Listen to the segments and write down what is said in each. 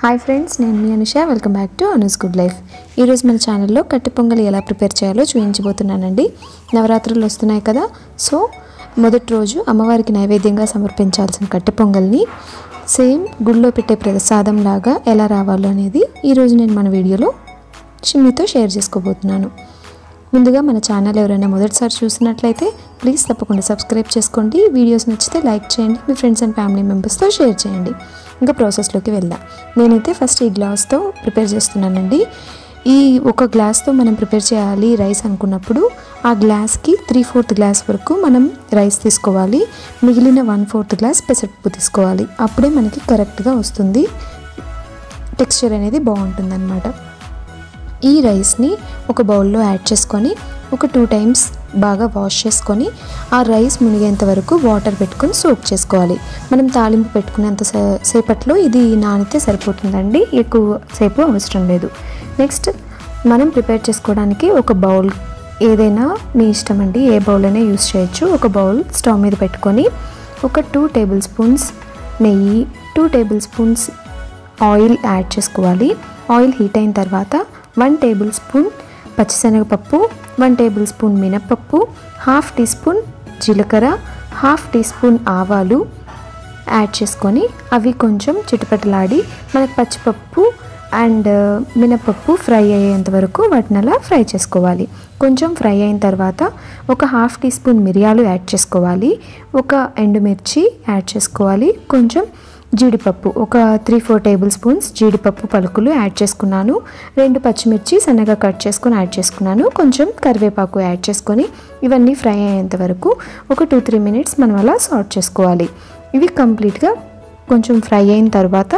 hi friends నేను మీ Anusha welcome back to Anu's good life ఈరోజు మన ఛానల్లో కట్టి పొంగలి ఎలా ప్రిపేర్ చేయాలో చూపించబోతున్నానండి నవరాత్రులు వస్తున్నాయి కదా సో మొదటి రోజు అమ్మవారికి నైవేద్యంగా సమర్పించాల్సిన కట్టి పొంగల్ని సేమ్ గుళ్ళో పెట్టే ప్రసాదం లాగా ఎలా రావాలో అనేది ఈరోజు నేను మన వీడియోలో మీతో షేర్ చేసుకోబోతున్నాను ముందుగా మన ఛానల్ ఎవరైనా మొదటిసారి చూసినట్లయితే ప్లీజ్ తప్పకుండా సబ్స్క్రైబ్ చేసుకోండి వీడియోస్ నచ్చితే లైక్ చేయండి మీ ఫ్రెండ్స్ అండ్ ఫ్యామిలీ మెంబర్స్తో షేర్ చేయండి ఇంకా ప్రాసెస్లోకి వెళ్దాం నేనైతే ఫస్ట్ ఈ గ్లాస్తో ప్రిపేర్ చేస్తున్నానండి ఈ ఒక గ్లాస్తో మనం ప్రిపేర్ చేయాలి రైస్ అనుకున్నప్పుడు ఆ గ్లాస్కి త్రీ ఫోర్త్ గ్లాస్ వరకు మనం రైస్ తీసుకోవాలి మిగిలిన వన్ ఫోర్త్ గ్లాస్ పెసరపప్పు తీసుకోవాలి అప్పుడే మనకి కరెక్ట్గా వస్తుంది టెక్స్చర్ అనేది బాగుంటుంది ఈ రైస్ని ఒక బౌల్లో యాడ్ చేసుకొని ఒక టూ టైమ్స్ బాగా వాష్ చేసుకొని ఆ రైస్ మునిగేంత వరకు వాటర్ పెట్టుకొని సోక్ చేసుకోవాలి మనం తాలింపు పెట్టుకునేంత సే- సేపట్లో ఇది నానితే సరిపోతుందండి ఎక్కువ సేపు అవసరం లేదు నెక్స్ట్ మనం ప్రిపేర్ చేసుకోవడానికి ఒక బౌల్ ఏదైనా మీ ఇష్టం అండి ఏ బౌల్ అయినా యూస్ చేయొచ్చు ఒక బౌల్ స్టవ్ మీద పెట్టుకొని ఒక టూ టేబుల్ స్పూన్స్ నెయ్యి two tablespoons oil add చేసుకోవాలి ఆయిల్ హీట్ అయిన తర్వాత వన్ టేబుల్ స్పూన్ పచ్చిశనగపప్పు వన్ టేబుల్ స్పూన్ మినపప్పు హాఫ్ టీ స్పూన్ జీలకర్ర హాఫ్ టీ స్పూన్ ఆవాలు యాడ్ చేసుకొని అవి కొంచెం చిటపటలాడి మనకు పచ్చిపప్పు అండ్ మినపప్పు ఫ్రై అయ్యేంత వరకు వాటిని అలా ఫ్రై చేసుకోవాలి కొంచెం ఫ్రై అయిన తర్వాత ఒక హాఫ్ టీ స్పూన్ మిరియాలు యాడ్ చేసుకోవాలి ఒక ఎండుమిర్చి యాడ్ చేసుకోవాలి కొంచెం జీడిపప్పు ఒక త్రీ ఫోర్ టేబుల్ స్పూన్స్ జీడిపప్పు పలుకులు యాడ్ చేసుకున్నాను రెండు పచ్చిమిర్చి సన్నగా కట్ చేసుకొని యాడ్ చేసుకున్నాను కొంచెం కరివేపాకు యాడ్ చేసుకొని ఇవన్నీ ఫ్రై అయ్యేంత వరకు ఒక టూ త్రీ మినిట్స్ మనం అలా సార్ట్ చేసుకోవాలి ఇవి కంప్లీట్గా కొంచెం ఫ్రై అయిన తర్వాత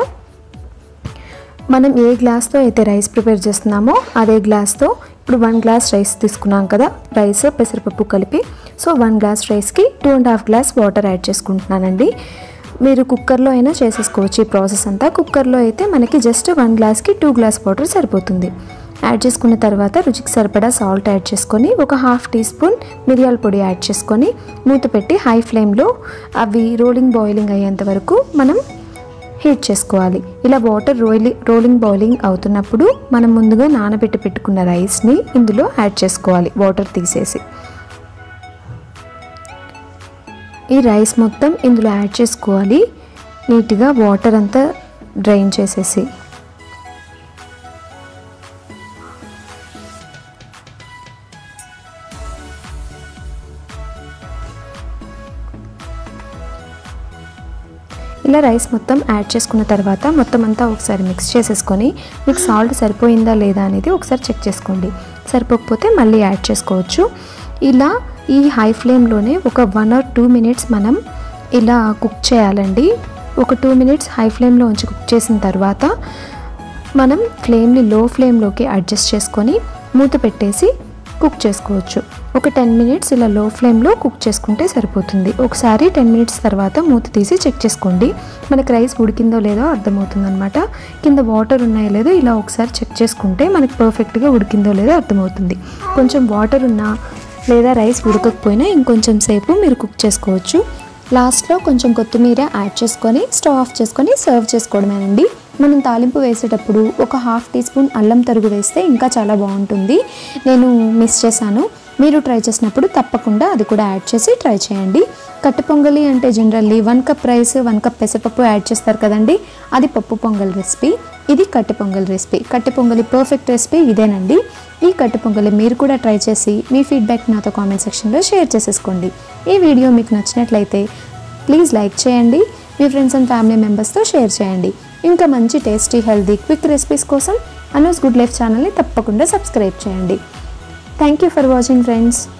మనం ఏ గ్లాస్తో అయితే రైస్ ప్రిపేర్ చేస్తున్నామో అదే గ్లాస్తో ఇప్పుడు వన్ గ్లాస్ రైస్ తీసుకున్నాం కదా రైస్ పెసరపప్పు కలిపి సో వన్ గ్లాస్ రైస్కి two and half glass water add చేసుకుంటున్నానండి మీరు కుక్కర్లో అయినా చేసేసుకోవచ్చు ఈ ప్రాసెస్ అంతా కుక్కర్లో అయితే మనకి జస్ట్ వన్ గ్లాస్కి టూ గ్లాస్ వాటర్ సరిపోతుంది యాడ్ చేసుకున్న తర్వాత రుచికి సరిపడా సాల్ట్ యాడ్ చేసుకొని ఒక హాఫ్ టీ స్పూన్ మిరియాల పొడి యాడ్ చేసుకొని మూత పెట్టి హై ఫ్లేమ్లో అవి రోలింగ్ బాయిలింగ్ అయ్యేంత వరకు మనం హీట్ చేసుకోవాలి ఇలా వాటర్ రోయిలి రోలింగ్ బాయిలింగ్ అవుతున్నప్పుడు మనం ముందుగా నానబెట్టి పెట్టుకున్న రైస్ని ఇందులో యాడ్ చేసుకోవాలి వాటర్ తీసేసి ఈ రైస్ మొత్తం ఇందులో యాడ్ చేసుకోవాలి నీట్గా వాటర్ అంతా డ్రైన్ చేసేసి ఇలా రైస్ మొత్తం యాడ్ చేసుకున్న తర్వాత మొత్తం అంతా ఒకసారి మిక్స్ చేసేసుకొని మీకు సాల్ట్ సరిపోయిందా లేదా అనేది ఒకసారి చెక్ చేసుకోండి సరిపోకపోతే మళ్ళీ యాడ్ చేసుకోవచ్చు ఇలా ఈ హై ఫ్లేమ్లోనే ఒక వన్ ఆర్ టూ మినిట్స్ మనం ఇలా కుక్ చేయాలండి ఒక టూ మినిట్స్ హై ఫ్లేమ్లో ఉంచి కుక్ చేసిన తర్వాత మనం ఫ్లేమ్ని లో ఫ్లేమ్లోకి అడ్జస్ట్ చేసుకొని మూత పెట్టేసి కుక్ చేసుకోవచ్చు ఒక టెన్ మినిట్స్ ఇలా లో ఫ్లేమ్లో కుక్ చేసుకుంటే సరిపోతుంది ఒకసారి టెన్ మినిట్స్ తర్వాత మూత తీసి చెక్ చేసుకోండి మనకి రైస్ ఉడికిందో లేదో అర్థమవుతుంది అనమాట కింద వాటర్ ఉన్నాయో లేదో ఇలా ఒకసారి చెక్ చేసుకుంటే మనకి పర్ఫెక్ట్గా ఉడికిందో లేదో అర్థమవుతుంది కొంచెం వాటర్ ఉన్నా లేదా రైస్ ఉడకకపోయినా ఇంకొంచెం సేపు మీరు కుక్ చేసుకోవచ్చు లాస్ట్లో కొంచెం కొత్తిమీర యాడ్ చేసుకొని స్టవ్ ఆఫ్ చేసుకొని సర్వ్ చేసుకోవడమేనండి మనం తాలింపు వేసేటప్పుడు ఒక హాఫ్ టీ స్పూన్ అల్లం తరుగు వేస్తే ఇంకా చాలా బాగుంటుంది నేను మిస్ చేశాను మీరు ట్రై చేసినప్పుడు తప్పకుండా అది కూడా యాడ్ చేసి ట్రై చేయండి కట్టు పొంగలి అంటే generally one cup rice one cup పెసరపప్పు యాడ్ చేస్తారు కదండి అది పప్పు పొంగల్ రెసిపీ ఇది కట్టె పొంగల్ రెసిపీ కట్టె పొంగలి పర్ఫెక్ట్ రెసిపీ ఇదేనండి ఈ కట్టె పొంగలి మీరు కూడా ట్రై చేసి మీ ఫీడ్బ్యాక్ నాతో కామెంట్ సెక్షన్లో షేర్ చేసేసుకోండి ఈ వీడియో మీకు నచ్చినట్లయితే ప్లీజ్ లైక్ చేయండి మీ ఫ్రెండ్స్ అండ్ ఫ్యామిలీ మెంబర్స్తో షేర్ చేయండి ఇంకా మంచి టేస్టీ హెల్దీ క్విక్ రెసిపీస్ కోసం అనూస్ గుడ్ లైఫ్ ఛానల్ని తప్పకుండా సబ్స్క్రైబ్ చేయండి thank you for watching friends